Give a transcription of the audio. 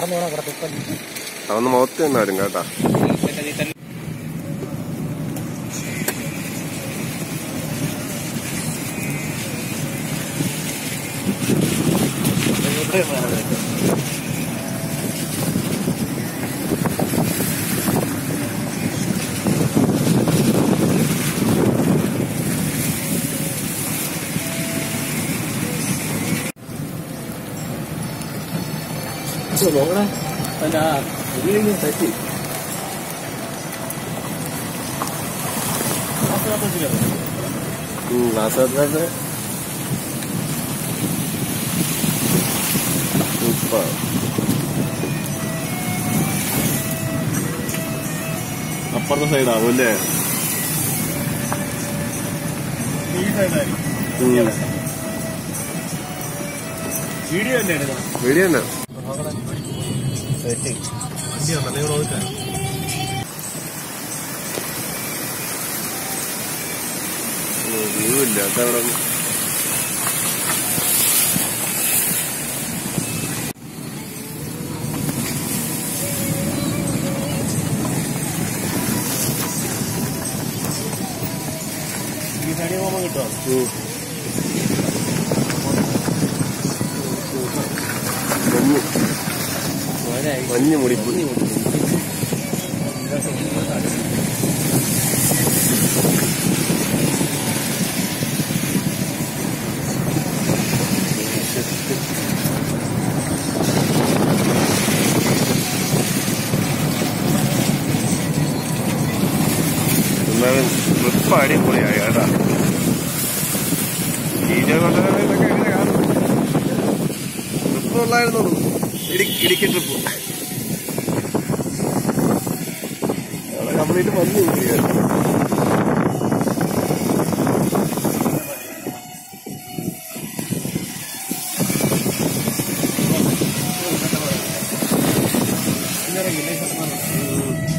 അതൊന്ന് മുഖത്ത് തന്നെ വരും കേട്ടാ ഗ്ലാസ് സൂപ്പർ അപ്പുറത്തെ സൈഡാവും അല്ലേ വീഡിയോ അല്ലേ എടുക്കണം വീഡിയോ തന്നെ വ്യൂ ഇല്ല അതവിടെ ഈ സൈഡിൽ പോകുമ്പോൾ കിട്ടുമോ മഞ്ഞ് മഞ്ഞ് മുടിപ്പ് എന്നാലും ട്രിപ്പ് അടിപൊളിയായി കേട്ടാ വീഡിയോ കൊണ്ടുവരാൻ ഇതൊക്കെ എങ്ങനെ കാണും ട്രിപ്പ് ഉള്ളായിരുന്നു ഇടുക്കി ട്രിപ്പ് കംപ്ലീറ്റ് മഞ്ഞ് കൂടിയായിരുന്നു ഇന്നലെ